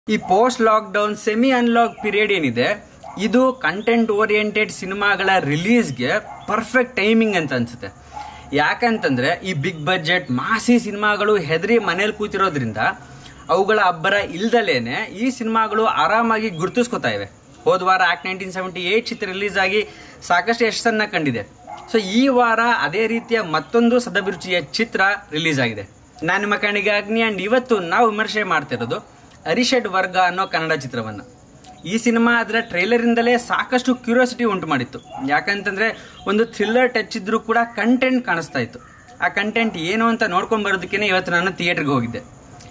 ಈ post lockdown semi unlock period ಏನಿದೆ ಇದು ಕಂಟೆಂಟ್ ಓರಿಯೆಂಟೆಡ್ ಸಿನಿಮಾಗಳ ರಿಲೀಸ್ಗೆ ಪರ್ಫೆಕ್ಟ್ ಟೈಮಿಂಗ್ ಅಂತ ಅನ್ಸುತ್ತೆ ಯಾಕಂತಂದ್ರೆ ಈ ಬಿಗ್ ಬಜೆಟ್ ಮಾಸಿ ಸಿನಿಮಾಗಳು ಹೆದರಿ ಮನೇಲಿ ಕೂತಿರೋದ್ರಿಂದ ಅವುಗಳ ಅಬ್ಬರ ಇಲ್ದಲೇನೆ ಈ ಸಿನಿಮಾಗಳು ಆರಾಮಾಗಿ ಗುರುತಿಸ್ಕೊತಾ ಇವೆ ಹೋದ ವಾರ ಆಕ್ಟ್ ನೈನ್ಟೀನ್ ಸೆವೆಂಟಿ ಏಟ್ ಚಿತ್ರ ರಿಲೀಸ್ ಆಗಿ ಸಾಕಷ್ಟು ಯಶಸ್ಸನ್ನ ಕಂಡಿದೆ ಸೊ ಈ ವಾರ ಅದೇ ರೀತಿಯ ಮತ್ತೊಂದು ಸದಭಿರುಚಿಯ ಚಿತ್ರ ರಿಲೀಸ್ ಆಗಿದೆ ನಾನು ನಿಮ್ಮ ಕಣ್ಣಿಗೆ ಅಗ್ನಿ ಅಂಡ್ ಇವತ್ತು ನಾವು ವಿಮರ್ಶೆ ಮಾಡ್ತಿರೋದು ಅರಿಷಡ್ ವರ್ಗ ಅನ್ನೋ ಕನ್ನಡ ಚಿತ್ರವನ್ನ ಈ ಸಿನಿಮಾ ಅದರ ಟ್ರೈಲರಿಂದಲೇ ಸಾಕಷ್ಟು ಕ್ಯೂರಿಯಾಸಿಟಿ ಉಂಟು ಮಾಡಿತ್ತು ಯಾಕಂತಂದ್ರೆ ಒಂದು ಥ್ರಿಲ್ಲರ್ ಟಚ್ ಇದ್ರೂ ಕೂಡ ಕಂಟೆಂಟ್ ಕಾಣಿಸ್ತಾ ಇತ್ತು ಆ ಕಂಟೆಂಟ್ ಏನು ಅಂತ ನೋಡ್ಕೊಂಡ್ ಬರೋದಕ್ಕೇನೆ ಇವತ್ತು ನಾನು ಥಿಯೇಟರ್ಗೆ ಹೋಗಿದ್ದೆ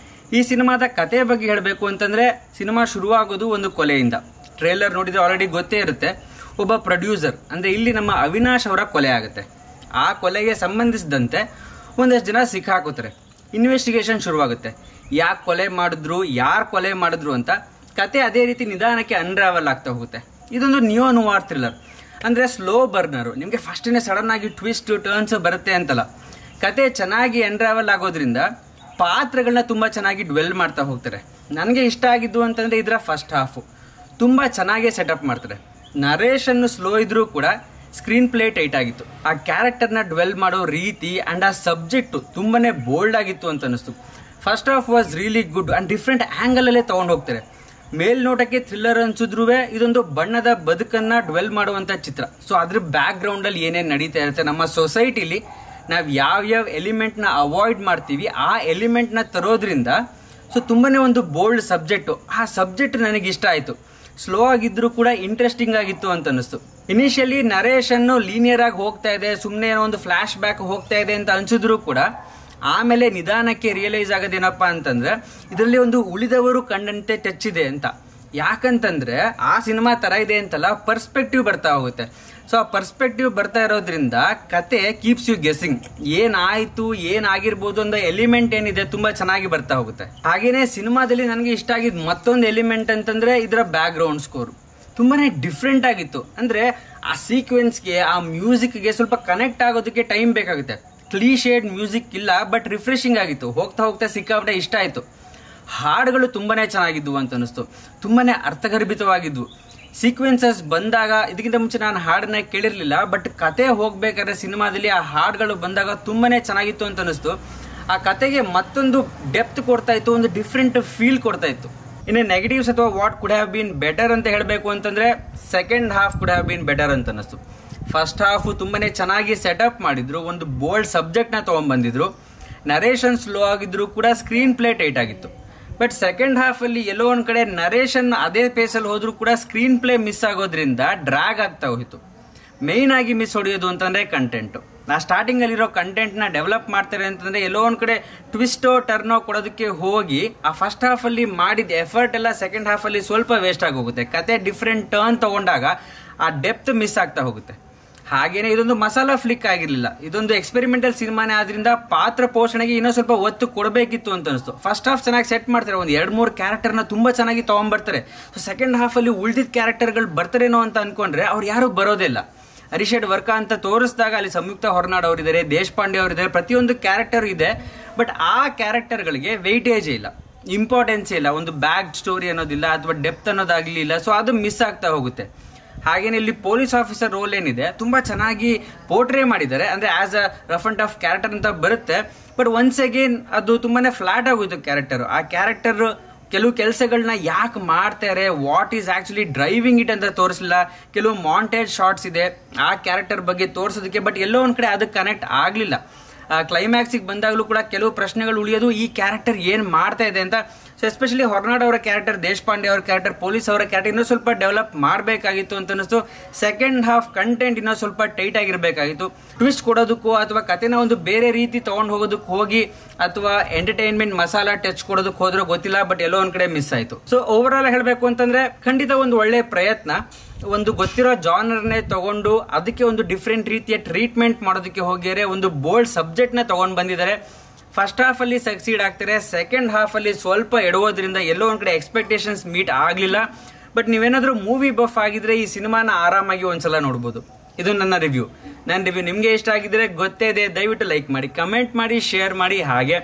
ಈ ಸಿನಿಮಾದ ಕತೆ ಬಗ್ಗೆ ಹೇಳಬೇಕು ಅಂತಂದ್ರೆ ಸಿನಿಮಾ ಶುರುವಾಗೋದು ಒಂದು ಕೊಲೆಯಿಂದ ಟ್ರೇಲರ್ ನೋಡಿದ್ರೆ ಆಲ್ರೆಡಿ ಗೊತ್ತೇ ಇರುತ್ತೆ ಒಬ್ಬ ಪ್ರೊಡ್ಯೂಸರ್ ಅಂದ್ರೆ ಇಲ್ಲಿ ನಮ್ಮ ಅವಿನಾಶ್ ಅವರ ಕೊಲೆ ಆಗುತ್ತೆ ಆ ಕೊಲೆಗೆ ಸಂಬಂಧಿಸಿದಂತೆ ಒಂದಷ್ಟು ಜನ ಸಿಕ್ಕಾಕೋತಾರೆ ಇನ್ವೆಸ್ಟಿಗೇಷನ್ ಶುರುವಾಗುತ್ತೆ ಯಾಕೆ ಕೊಲೆ ಮಾಡಿದ್ರು ಯಾರು ಕೊಲೆ ಮಾಡಿದ್ರು ಅಂತ ಕತೆ ಅದೇ ರೀತಿ ನಿಧಾನಕ್ಕೆ ಅನ್ರಾವಲ್ ಆಗ್ತಾ ಹೋಗುತ್ತೆ ಇದೊಂದು ನ್ಯೂ ಅನುವಾರ್ ಥ್ರಿಲ್ಲರ್ ಅಂದ್ರೆ ಸ್ಲೋ ಬರ್ನರು ನಿಮಗೆ ಫಸ್ಟಿನೇ ಸಡನ್ ಆಗಿ ಟ್ವಿಸ್ಟ್ ಟರ್ನ್ಸ್ ಬರುತ್ತೆ ಅಂತಲ್ಲ ಕತೆ ಚೆನ್ನಾಗಿ ಅನ್ರಾವಲ್ ಆಗೋದ್ರಿಂದ ಪಾತ್ರಗಳನ್ನ ತುಂಬಾ ಚೆನ್ನಾಗಿ ಡ್ವೆಲ್ ಮಾಡ್ತಾ ಹೋಗ್ತಾರೆ ನನಗೆ ಇಷ್ಟ ಆಗಿದ್ದು ಅಂತಂದ್ರೆ ಇದರ ಫಸ್ಟ್ ಹಾಫು ತುಂಬಾ ಚೆನ್ನಾಗಿ ಸೆಟಪ್ ಮಾಡ್ತಾರೆ ನರೇಶನ್ ಸ್ಲೋ ಇದ್ರೂ ಕೂಡ ಸ್ಕ್ರೀನ್ ಪ್ಲೇ ಟೈಟ್ ಆಗಿತ್ತು ಆ ಕ್ಯಾರೆಕ್ಟರ್ನ ಡ್ವೆಲ್ ಮಾಡೋ ರೀತಿ ಅಂಡ್ ಆ ಸಬ್ಜೆಕ್ಟ್ ತುಂಬಾನೇ ಬೋಲ್ಡ್ ಆಗಿತ್ತು ಅಂತ ಅನಿಸ್ತು first half was really good and different angle ಅಲ್ಲೇ ತಗೊಂಡು ಹೋಗ್ತಾರೆ ಮೇಲ್ನೋಟಕ್ಕೆ ಥ್ರಿಲ್ಲರ್ ಅನ್ಸಿದ್ರು ಇದೊಂದು ಬಣ್ಣದ ಬದುಕನ್ನ ಡ್ವೆಲ್ ಮಾಡುವಂತ ಚಿತ್ರ ಸೊ ಅದ್ರ ಬ್ಯಾಕ್ ಗ್ರೌಂಡ್ ಅಲ್ಲಿ ಏನೇನ್ ನಡೀತಾ ಇರುತ್ತೆ ನಮ್ಮ ಸೊಸೈಟಿಲಿ ನಾವ್ ಯಾವ್ಯಾವ ಎಲಿಮೆಂಟ್ ನ ಅವಾಯ್ಡ್ ಮಾಡ್ತೀವಿ ಆ ಎಲಿಮೆಂಟ್ ನ ತರೋದ್ರಿಂದ ಸೊ ತುಂಬಾನೇ ಒಂದು ಬೋಲ್ಡ್ ಸಬ್ಜೆಕ್ಟ್ ಆ ಸಬ್ಜೆಕ್ಟ್ ನನಗೆ ಇಷ್ಟ ಆಯ್ತು ಸ್ಲೋ ಆಗಿದ್ರು ಕೂಡ ಇಂಟ್ರೆಸ್ಟಿಂಗ್ ಆಗಿತ್ತು ಅಂತ ಅನಿಸ್ತು ಇನಿಷಿಯಲಿ ನರೇಶನ್ ಲೀನಿಯರ್ ಆಗಿ ಹೋಗ್ತಾ ಇದೆ ಸುಮ್ಮನೆ ಏನೋ ಒಂದು ಫ್ಲಾಶ್ ಬ್ಯಾಕ್ ಹೋಗ್ತಾ ಇದೆ ಅಂತ ಅನ್ಸಿದ್ರು ಕೂಡ ಆಮೇಲೆ ನಿಧಾನಕ್ಕೆ ರಿಯಲೈಸ್ ಆಗೋದೇನಪ್ಪ ಅಂತಂದ್ರೆ ಇದರಲ್ಲಿ ಒಂದು ಉಳಿದವರು ಕಂಡಂತೆ ಟಚ್ ಇದೆ ಅಂತ ಯಾಕಂತಂದ್ರೆ ಆ ಸಿನಿಮಾ ತರ ಇದೆ ಅಂತಲ್ಲ ಪರ್ಸ್ಪೆಕ್ಟಿವ್ ಬರ್ತಾ ಹೋಗುತ್ತೆ ಸೊ ಆ ಪರ್ಸ್ಪೆಕ್ಟಿವ್ ಬರ್ತಾ ಇರೋದ್ರಿಂದ ಕತೆ ಕೀಪ್ಸ್ ಯು ಗೆಸ್ಸಿಂಗ್ ಏನಾಯ್ತು ಏನಾಗಿರ್ಬೋದು ಅನ್ನೋ ಎಲಿಮೆಂಟ್ ಏನಿದೆ ತುಂಬಾ ಚೆನ್ನಾಗಿ ಬರ್ತಾ ಹೋಗುತ್ತೆ ಹಾಗೇನೆ ಸಿನಿಮಾದಲ್ಲಿ ನನಗೆ ಇಷ್ಟ ಆಗಿದ್ ಮತ್ತೊಂದು ಎಲಿಮೆಂಟ್ ಅಂತಂದ್ರೆ ಇದರ ಬ್ಯಾಕ್ ಗ್ರೌಂಡ್ ಸ್ಕೋರ್ ತುಂಬಾನೇ ಡಿಫ್ರೆಂಟ್ ಆಗಿತ್ತು ಅಂದ್ರೆ ಆ ಸೀಕ್ವೆನ್ಸ್ಗೆ ಆ ಮ್ಯೂಸಿಕ್ಗೆ ಸ್ವಲ್ಪ ಕನೆಕ್ಟ್ ಆಗೋದಕ್ಕೆ ಟೈಮ್ ಬೇಕಾಗುತ್ತೆ ಕ್ಲೀಶೇಡ್ ಮ್ಯೂಸಿಕ್ ಇಲ್ಲ ಬಟ್ ರಿಫ್ರೆಶಿಂಗ್ ಆಗಿತ್ತು ಹೋಗ್ತಾ ಹೋಗ್ತಾ ಸಿಕ್ಕಾಪಟ್ಟೆ ಇಷ್ಟ ಆಯ್ತು ಹಾಡುಗಳು ತುಂಬಾನೇ ಚೆನ್ನಾಗಿದ್ವು ಅಂತ ಅನಿಸ್ತು ತುಂಬಾನೇ ಅರ್ಥಗರ್ಭಿತವಾಗಿದ್ವು ಸೀಕ್ವೆನ್ಸಸ್ ಬಂದಾಗ ಇದಕ್ಕಿಂತ ಮುಂಚೆ ನಾನು ಹಾಡನ್ನ ಕೇಳಿರ್ಲಿಲ್ಲ ಬಟ್ ಕತೆ ಹೋಗ್ಬೇಕಾದ್ರೆ ಸಿನಿಮಾದಲ್ಲಿ ಆ ಹಾಡುಗಳು ಬಂದಾಗ ತುಂಬಾನೇ ಚೆನ್ನಾಗಿತ್ತು ಅಂತ ಅನಿಸ್ತು ಆ ಕತೆಗೆ ಮತ್ತೊಂದು ಡೆಪ್ತ್ ಕೊಡ್ತಾ ಇತ್ತು ಒಂದು ಡಿಫ್ರೆಂಟ್ ಫೀಲ್ ಕೊಡ್ತಾ ಇತ್ತು ಇನ್ನು ನೆಗೆಟಿವ್ಸ್ ಅಥವಾ what could have been better ಅಂತ ಹೇಳಬೇಕು ಅಂತಂದ್ರೆ second half could have been better ಅಂತ ಅನಿಸ್ತು ಫಸ್ಟ್ ಹಾಫ್ ತುಂಬಾನೇ ಚೆನ್ನಾಗಿ ಸೆಟಪ್ ಮಾಡಿದ್ರು ಒಂದು ಬೋಲ್ಡ್ ಸಬ್ಜೆಕ್ಟ್ ನ ತಗೊಂಡ್ಬಂದಿದ್ರು ನರೇಶನ್ ಸ್ಲೋ ಆಗಿದ್ರು ಕೂಡ ಸ್ಕ್ರೀನ್ ಪ್ಲೇ ಟೈಟ್ ಆಗಿತ್ತು ಬಟ್ ಸೆಕೆಂಡ್ ಹಾಫ್ ಅಲ್ಲಿ ಎಲ್ಲೋ ಒಂದ್ ಕಡೆ ನರೇಶನ್ ಅದೇ ಪೇಸಲ್ಲಿ ಹೋದ್ರು ಕೂಡ ಸ್ಕ್ರೀನ್ ಪ್ಲೇ ಮಿಸ್ ಆಗೋದ್ರಿಂದ ಡ್ರ್ಯಾಗ್ ಆಗ್ತಾ ಹೋಯ್ತು ಮೇಯ್ನ್ ಆಗಿ ಮಿಸ್ ಹೊಡೆಯೋದು ಅಂತಂದ್ರೆ ಕಂಟೆಂಟ್ ನಾ ಸ್ಟಾರ್ಟಿಂಗ್ ಅಲ್ಲಿರೋ ಕಂಟೆಂಟ್ ನ ಡೆವಲಪ್ ಮಾಡ್ತಾರೆ ಅಂತಂದ್ರೆ ಎಲ್ಲೋ ಒಂದ್ ಕಡೆ ಟ್ವಿಸ್ಟೋ ಟರ್ನೋ ಕೊಡೋದಕ್ಕೆ ಹೋಗಿ ಆ ಫಸ್ಟ್ ಹಾಫ್ ಅಲ್ಲಿ ಮಾಡಿದ ಎಫರ್ಟ್ ಎಲ್ಲ ಸೆಕೆಂಡ್ ಹಾಫ್ ಅಲ್ಲಿ ಸ್ವಲ್ಪ ವೇಸ್ಟ್ ಆಗಿ ಹೋಗುತ್ತೆ ಕತೆ ಡಿಫ್ರೆಂಟ್ ಟರ್ನ್ ತಗೊಂಡಾಗ ಆ ಡೆಪ್ತ್ ಮಿಸ್ ಆಗ್ತಾ ಹೋಗುತ್ತೆ ಹಾಗೇನೆ ಇದೊಂದು ಮಸಾಲಾ ಫ್ಲಿಕ್ ಆಗಿರ್ಲಿಲ್ಲ ಇದೊಂದು ಎಕ್ಸ್ಪೆರಿಮೆಂಟಲ್ ಸಿನಿಮಾನೇ ಆದ್ರಿಂದ ಪಾತ್ರ ಪೋಷಣೆಗೆ ಇನ್ನೂ ಸ್ವಲ್ಪ ಒತ್ತು ಕೊಡಬೇಕಿತ್ತು ಅಂತ ಅನಿಸ್ತು ಫಸ್ಟ್ ಹಾಫ್ ಚೆನ್ನಾಗಿ ಸೆಟ್ ಮಾಡ್ತಾರೆ ಒಂದು ಎರಡ್ ಮೂರು ಕ್ಯಾರೆಕ್ಟರ್ನ ತುಂಬಾ ಚೆನ್ನಾಗಿ ತಗೊಂಡ್ಬರ್ತಾರೆ ಸೊ ಸೆಕೆಂಡ್ ಹಾಫ್ ಅಲ್ಲಿ ಉಳಿದಿದ್ದ ಕ್ಯಾರೆಕ್ಟರ್ಗಳು ಬರ್ತಾರೇನೋ ಅಂತ ಅನ್ಕೊಂಡ್ರೆ ಅವ್ರು ಯಾರು ಬರೋದಿಲ್ಲ ಅರಿಷಡ್ ವರ್ಕ ಅಂತ ತೋರಿಸಿದಾಗ ಅಲ್ಲಿ ಸಂಯುಕ್ತ ಹೊರನಾಡ್ ಅವರಿದ್ದಾರೆ ದೇಶಪಾಂಡೆ ಅವರಿದ್ದಾರೆ ಪ್ರತಿಯೊಂದು ಕ್ಯಾರೆಕ್ಟರ್ ಇದೆ ಬಟ್ ಆ ಕ್ಯಾರೆಕ್ಟರ್ಗಳಿಗೆ ವೆಯ್ಟೇಜ್ ಇಲ್ಲ ಇಂಪಾರ್ಟೆನ್ಸ್ ಇಲ್ಲ ಒಂದು ಬ್ಯಾಗ್ ಸ್ಟೋರಿ ಅನ್ನೋದಿಲ್ಲ ಅಥವಾ ಡೆಪ್ತ್ ಅನ್ನೋದಾಗ್ಲಿಲ್ಲ ಸೊ ಅದು ಮಿಸ್ ಆಗ್ತಾ ಹೋಗುತ್ತೆ ಹಾಗೇನೆ ಇಲ್ಲಿ ಪೊಲೀಸ್ ಆಫೀಸರ್ ರೋಲ್ ಏನಿದೆ ತುಂಬಾ ಚೆನ್ನಾಗಿ ಪೋರ್ಟ್ರೇ ಮಾಡಿದ್ದಾರೆ ಅಂದ್ರೆ as a rough and tough character ಅಂತ ಬರುತ್ತೆ ಬಟ್ ಒನ್ಸ್ ಅಗೇನ್ ಅದು ತುಂಬಾನೇ ಫ್ಲಾಟ್ ಆಗೋಯ್ತು ಕ್ಯಾರೆಕ್ಟರ್ ಆ ಕ್ಯಾರೆಕ್ಟರ್ ಕೆಲವು ಕೆಲಸಗಳನ್ನ ಯಾಕೆ ಮಾಡ್ತಾರೆ what is actually driving it ಅಂತ ತೋರಿಸಲಿಲ್ಲ ಕೆಲವು ಮಾಂಟೇಜ್ ಶಾರ್ಟ್ಸ್ ಇದೆ ಆ ಕ್ಯಾರೆಕ್ಟರ್ ಬಗ್ಗೆ ತೋರಿಸೋದಕ್ಕೆ ಬಟ್ ಎಲ್ಲೋ ಒಂದ್ ಕಡೆ ಅದಕ್ಕೆ ಕನೆಕ್ಟ್ ಆಗಲಿಲ್ಲ ಕ್ಲೈಮ್ಯಾಕ್ಸಿಗೆ ಬಂದಾಗಲೂ ಕೂಡ ಕೆಲವು ಪ್ರಶ್ನೆಗಳು ಉಳಿಯೋದು ಈ ಕ್ಯಾರೆಕ್ಟರ್ ಏನ್ ಮಾಡ್ತಾ ಇದೆ ಅಂತ ಸೊ ಎಸ್ಪೆಷಲಿ ಹೊರನಾಡ್ ಅವರ ಕ್ಯಾರೆಕ್ಟರ್ ದೇಶಪಾಂಡೆ ಅವರ ಕ್ಯಾರೆಕ್ಟರ್ ಪೊಲೀಸ್ ಅವರ ಕ್ಯಾರೆಕ್ಟರ್ ಇನ್ನೂ ಸ್ವಲ್ಪ ಡೆವಲಪ್ ಮಾಡಬೇಕಾಗಿತ್ತು ಅಂತ ಅನಿಸ್ತು ಸೆಕೆಂಡ್ ಹಾಫ್ ಕಂಟೆಂಟ್ ಇನ್ನೂ ಸ್ವಲ್ಪ ಟೈಟ್ ಆಗಿರಬೇಕಾಗಿತ್ತು ಟ್ವಿಸ್ಟ್ ಕೊಡೋದಕ್ಕೂ ಅಥವಾ ಕತೆನ ಒಂದು ಬೇರೆ ರೀತಿ ತಗೊಂಡು ಹೋಗೋದಕ್ಕೆ ಹೋಗಿ ಅಥವಾ ಎಂಟರ್ಟೈನ್ಮೆಂಟ್ ಮಸಾಲಾ ಟಚ್ ಕೊಡೋದಕ್ಕೆ ಹೋದ್ರೂ ಗೊತ್ತಿಲ್ಲ ಬಟ್ ಎಲ್ಲೋ ಒಂದ್ ಕಡೆ ಮಿಸ್ ಆಯ್ತು ಸೊ ಓವರ್ ಆಲ್ ಹೇಳಬೇಕು ಅಂತಂದ್ರೆ ಖಂಡಿತ ಒಂದು ಒಳ್ಳೆ ಪ್ರಯತ್ನ ಒಂದು ಗೊತ್ತಿರೋ ಜಾನರ್ನೇ ತಗೊಂಡು ಅದಕ್ಕೆ ಒಂದು ಡಿಫ್ರೆಂಟ್ ರೀತಿಯ ಟ್ರೀಟ್ಮೆಂಟ್ ಮಾಡೋದಕ್ಕೆ ಹೋಗಿದ್ದಾರೆ ಒಂದು ಬೋಲ್ಡ್ ಸಬ್ಜೆಕ್ಟ್ ನ ತಗೊಂಡ್ ಬಂದಿದ್ದಾರೆ ಫಸ್ಟ್ ಹಾಫ್ ಅಲ್ಲಿ ಸಕ್ಸೀಡ್ ಆಗ್ತಾರೆ ಸೆಕೆಂಡ್ ಹಾಫ್ ಅಲ್ಲಿ ಸ್ವಲ್ಪ ಎಡುವುದರಿಂದ ಎಲ್ಲೋ ಒಂದ್ ಕಡೆ ಎಕ್ಸ್ಪೆಕ್ಟೇಷನ್ಸ್ ಮೀಟ್ ಆಗ್ಲಿಲ್ಲ ಬಟ್ ನೀವೇನಾದ್ರೂ ಮೂವಿ ಬಫ್ ಆಗಿದ್ರೆ ಈ ಸಿನಿಮಾನ ಆರಾಮಾಗಿ ಒಂದ್ಸಲ ನೋಡ್ಬೋದು ಇದು ನನ್ನ ರಿವ್ಯೂ ನನ್ನ ರಿವ್ಯೂ ನಿಮ್ಗೆ ಇಷ್ಟ ಆಗಿದ್ರೆ ಗೊತ್ತೇ ಇದೆ ದಯವಿಟ್ಟು ಲೈಕ್ ಮಾಡಿ ಕಮೆಂಟ್ ಮಾಡಿ ಶೇರ್ ಮಾಡಿ ಹಾಗೆ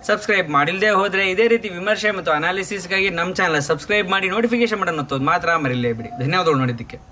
ಸಬ್ಸ್ಕ್ರೈಬ್ ಮಾಡಿಲ್ಲದೆ ಹೋದ್ರೆ ಇದೇ ರೀತಿ ವಿಮರ್ಶೆ ಮತ್ತು ಅನಾಲಿಸಿಸ್ಗಾಗಿ ನಮ್ಮ ಚಾನಲ್ ಸಬ್ಸ್ಕ್ರೈಬ್ ಮಾಡಿ ನೋಟಿಫಿಕೇಶನ್ ಬಟನ್ ಒತ್ತೋದು ಮಾತ್ರ ಮರಿಲೇಬಿಡಿ ಧನ್ಯವಾದಗಳು ನೋಡಿದ್ದಕ್ಕೆ